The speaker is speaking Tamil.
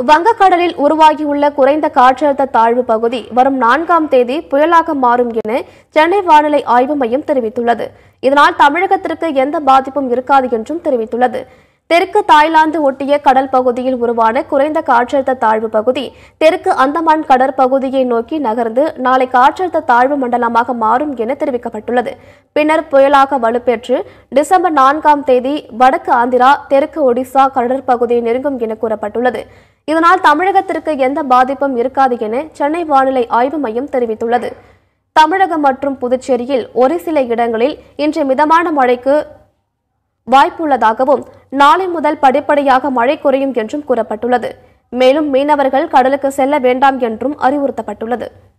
வங்கக்கடலில் உருவாகியுள்ள குறைந்த காற்றழுத்த தாழ்வு பகுதி வரும் நான்காம் தேதி புயலாக மாறும் என சென்னை வானிலை ஆய்வு மையம் தெரிவித்துள்ளது இதனால் தமிழகத்திற்கு எந்த பாதிப்பும் இருக்காது என்றும் தெரிவித்துள்ளது தெற்கு தாய்லாந்து ஒட்டிய கடல் பகுதியில் உருவான குறைந்த காற்றழுத்த தாழ்வு பகுதி தெற்கு அந்தமான் கடற்பகுதியை நோக்கி நகர்ந்து நாளை காற்றழுத்த தாழ்வு மண்டலமாக மாறும் என தெரிவிக்கப்பட்டுள்ளது பின்னர் புயலாக வலுப்பெற்று டிசம்பர் நான்காம் தேதி வடக்கு ஆந்திரா தெற்கு ஒடிசா கடற்பகுதியை நெருங்கும் என கூறப்பட்டுள்ளது இதனால் தமிழகத்திற்கு எந்த பாதிப்பும் இருக்காது என சென்னை வானிலை ஆய்வு மையம் தெரிவித்துள்ளது தமிழகம் மற்றும் புதுச்சேரியில் ஒரு சில இடங்களில் இன்று மிதமான மழைக்கு வாய்ப்புள்ளதாகவும் நாளை முதல் படிப்படியாக மழை குறையும் என்றும் கூறப்பட்டுள்ளது மேலும் மீனவர்கள் கடலுக்கு செல்ல வேண்டாம் என்றும் அறிவுறுத்தப்பட்டுள்ளது